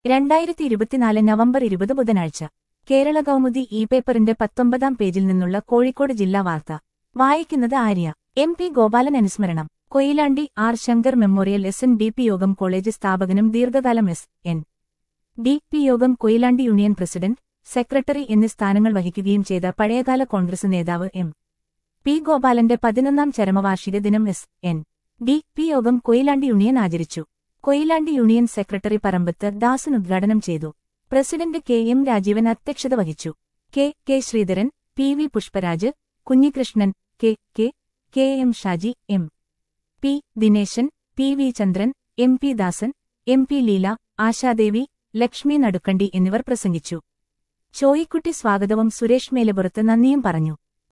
രണ്ടായിരത്തി ഇരുപത്തിനാല് നവംബർ ഇരുപത് ബുധനാഴ്ച കേരള കൗമുദി ഇ പേപ്പറിന്റെ പത്തൊമ്പതാം പേജിൽ നിന്നുള്ള കോഴിക്കോട് ജില്ലാ വാർത്ത വായിക്കുന്നത് ആര്യ എം പി ഗോപാലൻ അനുസ്മരണം Koyilandy R Shankar memorial S N D P യോഗം കോളേജ് സ്ഥാപകനും ദീർഘകാലം എസ് എൻ ഡി പി യോഗം കൊയിലാണ്ടി യൂണിയൻ പ്രസിഡന്റ് സെക്രട്ടറി എന്നീ സ്ഥാനങ്ങൾ വഹിക്കുകയും ചെയ്ത പഴയകാല കോൺഗ്രസ് നേതാവ് എം പി ഗോപാലന്റെ പതിനൊന്നാം ചരമവാർഷിക ദിനം എസ് എൻ ഡി പി യോഗം കൊയിലാണ്ടി യൂണിയൻ ആചരിച്ചു കൊയിലാണ്ടി യൂണിയൻ സെക്രട്ടറി പറമ്പത്ത് ദാസൻ ഉദ്ഘാടനം ചെയ്തു പ്രസിഡന്റ് കെ എം രാജീവൻ അധ്യക്ഷത വഹിച്ചു K K Sreedharan P V Pushparaj Kunhikrishnan K K K M Shaji M P Dineshan P V Chandran M P Dasan M P Leela Ashadevi Lakshmi Nadukkandi എന്നിവർ പ്രസംഗിച്ചു ചോയിക്കുട്ടി സ്വാഗതവും സുരേഷ് മേലപുറത്ത് നന്ദിയും പറഞ്ഞു